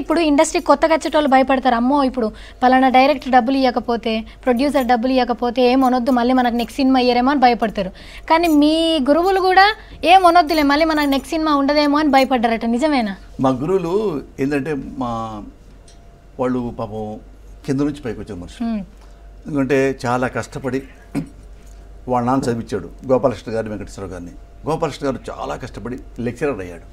ఇప్పుడు ఇండస్ట్రీ కొత్తగా వచ్చేటోళ్ళు భయపడతారు అమ్మో ఇప్పుడు పలానా డైరెక్టర్ డబ్బులు ఇవ్వకపోతే ప్రొడ్యూసర్ డబ్బులు ఇవ్వకపోతే ఏం అనొద్దు మళ్ళీ మనకు నెక్స్ట్ సినిమా ఇయ్యరేమో అని భయపడతారు కానీ మీ గురువులు కూడా ఏం అనొద్దులే మళ్ళీ మనకు నెక్స్ట్ సినిమా ఉండదేమో అని భయపడ్డారట నిజమేనా మా గురువులు ఏంటంటే మా వాళ్ళు పాపం కింద నుంచి పైకి వచ్చారు మనుషులు ఉమ్, ఎందుకంటే చాలా కష్టపడి వాళ్ళ నాన్న చదివించాడు గోపాలకృష్ణ గారిని వెంకటేశ్వర గారిని గోపాలకృష్ణ గారు చాలా కష్టపడి లెక్చరర్ అయ్యాడు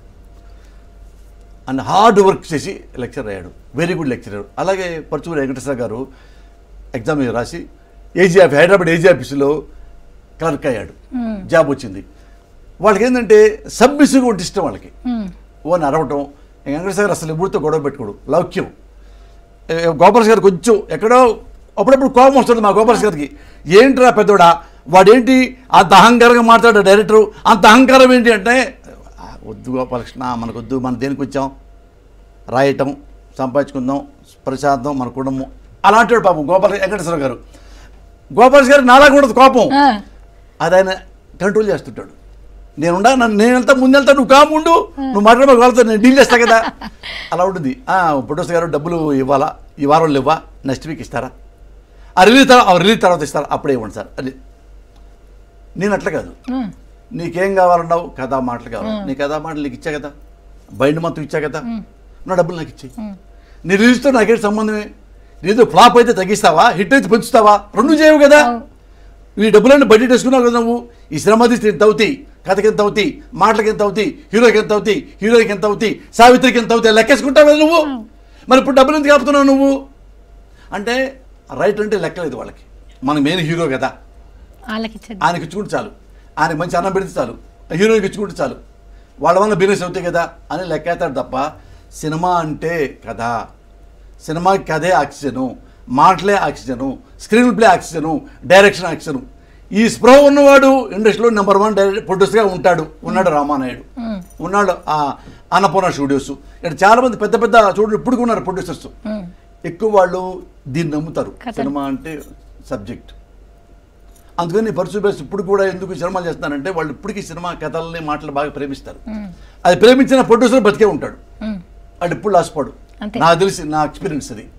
అండ్ హార్డ్ వర్క్ చేసి లెక్చరర్ అయ్యాడు వెరీ గుడ్ లెక్చరర్ అలాగే పరచూరి వెంకటేశ్వర గారు ఎగ్జామ్ రాసి ఏజీ ఆఫీస్ హైదరాబాద్ ఏజీ ఆఫీసులో క్లర్క్ అయ్యాడు ఉమ్, జాబ్ వచ్చింది వాళ్ళకి ఏంటంటే సబ్బిసుగా ఉంటే ఇష్టం వాళ్ళకి ఉమ్, ఓని అరవటం వెంకటేశ్వర గారు అసలు ఎప్పుడుతో గొడవ పెట్టుకోడు లౌక్యం ఏ, గోపాలస్ గారు కొంచెం ఎక్కడో అప్పుడప్పుడు కోపం వస్తుంది మా గోపాలస్ గారికి ఏంట్రా పెద్దోడా వాడేంటి అంత అహంకారంగా మాట్లాడే డైరెక్టరు అంత అహంకారం ఏంటి అంటే "ఆ, వద్దు గోపాలకృష్ణ మనకొద్దు మన దేనికి వచ్చాం రాయటం సంపాదించుకుందాం ప్రశాంతం మన కుటుంబం అలాంటి వాడు పాపం గోపాల వెంకటేశ్వర గారు గోపాలస్ గారు నాలాగా ఉండదు కోపం ఆ, అది ఆయన కంట్రోల్ చేస్తుంటాడు నేనుండా నన్ను నేను వెళ్తా ముందు వెళ్తా నువ్వు కాముండు నువ్వు మాట్లాడే వాళ్ళతో నేను డీల్ చేస్తా కదా అలా ఉంటుంది ప్రొడ్యూసర్ గారు డబ్బులు ఇవ్వాలా ఈ వారంలో ఇవ్వా నెక్స్ట్ వీక్ ఇస్తారా ఆ రిలీజ్ తర్వాత రిలీజ్ తర్వాత ఇస్తారా అప్పుడే ఇవ్వండి సార్ అది నేను అట్లా కాదు ఉమ్, నీకేం కావాలన్నావు కథా మాటలు కావాలి నీ కథా మాటలు నీకు ఇచ్చా కదా బయట మొత్తం ఇచ్చా కదా నా డబ్బులు నాకు ఇచ్చేయి ఉమ్, నీ రిలీజ్తో నాకేంటి సంబంధమే నీతో ఫ్లాప్ అయితే తగ్గిస్తావా హిట్ అయితే పెంచుతావా రెండు చేయవు కదా అవును. ఈ డబ్బులన్నీ బడ్జెట్ వేసుకున్నావు కదా నువ్వు ఈ శ్రమ తీస్తే ఎంత అవుతాయి కథకి ఎంత అవుతాయి మాటలకి ఎంత అవుతాయి హీరోకి ఎంత అవుతాయి హీరోకి ఎంత అవుతాయి సావిత్రికి ఎంత అవుతాయి లెక్కేసుకుంటావు కదా నువ్వు మరి ఇప్పుడు డబ్బులు ఎందుకు ఆపుతున్నావు నువ్వు అంటే రైట్ అంటే లెక్కలేదు వాళ్ళకి మన మెయిన్ హీరో కదా వాళ్ళకి ఇచ్చేది ఆయనకి ఇచ్చుకుంటే చాలు ఆయనకి మంచి అన్నం పెడితే చాలు హీరోకి ఇచ్చుకుంటే చాలు వాళ్ళ వల్ల బిజినెస్ అవుతాయి కదా అని లెక్కేస్తాడు తప్ప సినిమా అంటే కథ సినిమాకి కథే ఆక్సిజను మాటలే oxygen screenplay oxygen direction oxygen ఈ స్ప్రో ఉన్నవాడు ఇండస్ట్రీలో నెంబర్ వన్ డైరెక్టర్ ప్రొడ్యూసర్గా ఉంటాడు ఉన్నాడు రామానాయుడు ఉమ్, ఉన్నాడు ఆ అన్నపూర్ణ స్టూడియోస్ ఇక్కడ చాలా మంది పెద్ద పెద్ద చూడు ఇప్పుడు ఉన్నారు ప్రొడ్యూసర్స్ ఉమ్, ఎక్కువ వాళ్ళు దీన్ని నమ్ముతారు కథ. సినిమా అంటే సబ్జెక్ట్ అందుకని పరశు బేస్ ఇప్పుడు కూడా ఎందుకు ఈ సినిమాలు చేస్తున్నారంటే వాళ్ళు ఇప్పటికీ సినిమా కథల్ని మాటలు బాగా ప్రేమిస్తారు అది ప్రేమించిన ప్రొడ్యూసర్ బతికే ఉంటాడు ఉమ్. వాడు ఇప్పుడు లాసిపోడు అంతే. నాకు తెలిసి నా ఎక్స్పీరియన్స్ అది